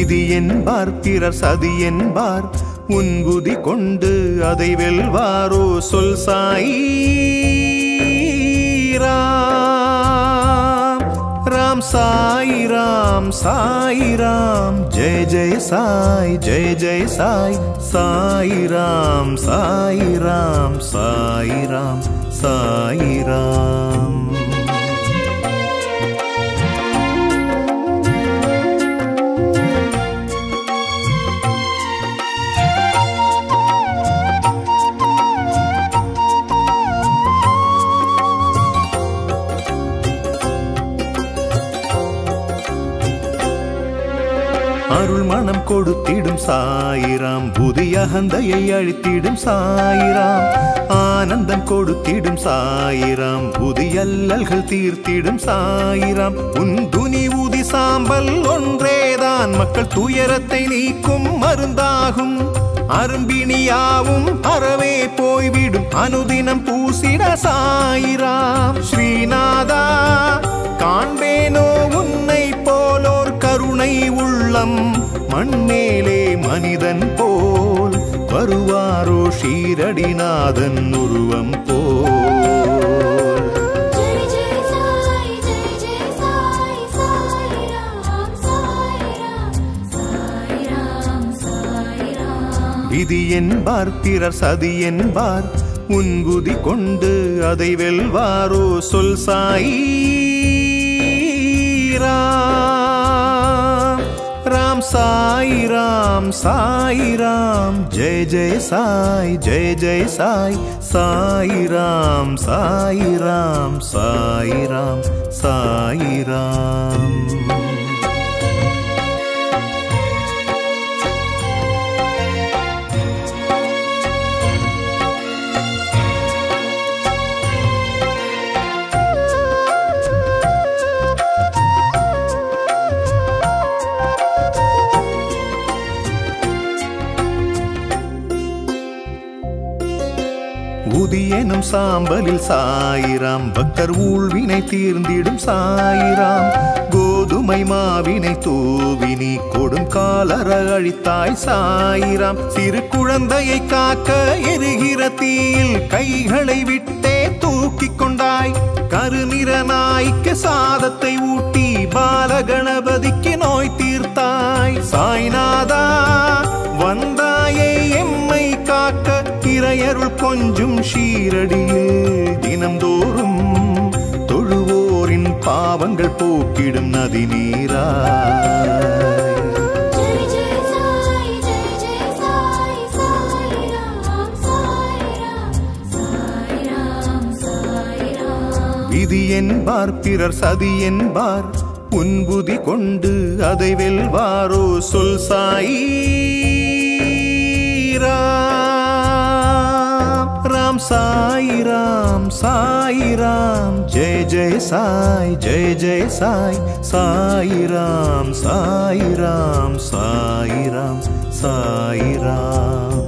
விதி என்பார் பிறர் சதி என்பார் உன்புதி கொண்டு அதை வெல்வாரோ சொல் சாய் ராம் ராம் சாய் ராம் சாய் ராம் ஜெய ஜெய சாய் ஜெய ஜெய சாய் சாய் ராம் சாய் ராம் சாய் ராம் சாய் ராம் அருள் மனம் கொடுத்திடும் சாயிராம் புதிய அகந்தையை அழித்திடும் சாயிராம் ஆனந்தம் கொடுத்திடும் சாயிராம் புதிய அல்லல்கள் தீர்த்திடும் சாயிராம் உன் துனி ஊதி சாம்பல் ஒன்றேதான் மக்கள் துயரத்தை நீக்கும் மருந்தாகும் அரும்பிணியாவும் அறவே போய்விடும் அனுதினம் பூசிட சாயிராம் ஸ்ரீநாதா காண்பேனோ உன்னை போலோர் கருணை உள்ளம் மண்மேலே மனிதன் போல் வருவாரோ ஷீரடிநாதன் உருவம் போல் ஜெய ஜெய சாய் ஜெய ஜெய சாய் சாய் ராம் சாய் ராம் சாய் ராம் சாய் ராம் விதி என்பார் பிறர் சதி என்பார் உன்புதி கொண்டு அதை வெல்வாரோ சொல் சாய் ராம் ராம் சாய் ராம் சாய் ராம் ஜெய ஜெய சாய் ஜெய ஜெய சாய் சாய் ராம் சாய் ராம் சாய் ராம் சாய் ராம் உதியெனும் சாம்பலில் சாயிராம் பக்தர் ஊழ்வினை தீர்ந்திடும் சாயிராம் கோதுமை மாவினை தூவி நீ கொடும் காலர அழித்தாய் சாயிராம் சிறு குழந்தையை காக்க எரிகிற தீயில் கைகளை விட்டே தூக்கிக் கொண்டாய் கருநிற நாய்க்கு சாதத்தை ஊட்டி பாலகணபதிக்கு நோய் தீர்த்தாய் சாய்நாதா வந்தாயே எம்மை காக்க இறையருள் கொஞ்சும் ஷீரடியில் தினம்தோறும் தொழுவோரின் பாவங்கள் போக்கிடும் நதி நீராய் ஜெய ஜெய சாய் ஜெய ஜெய சாய் சாய் ராம் சாய் ராம் சாய் ராம் சாய் ராம் விதி என்பார் பிறர் சதி என்பார் உன்புதி கொண்டு அதை வெல்வாரோ சொல் சாய் ராம் ராம் சாய் ராம் சாய் ராம் ஜெய ஜெய சாய் ஜெய ஜெய சாய் சாய் ராம் சாய் ராம் சாய் ராம் சாய் ராம்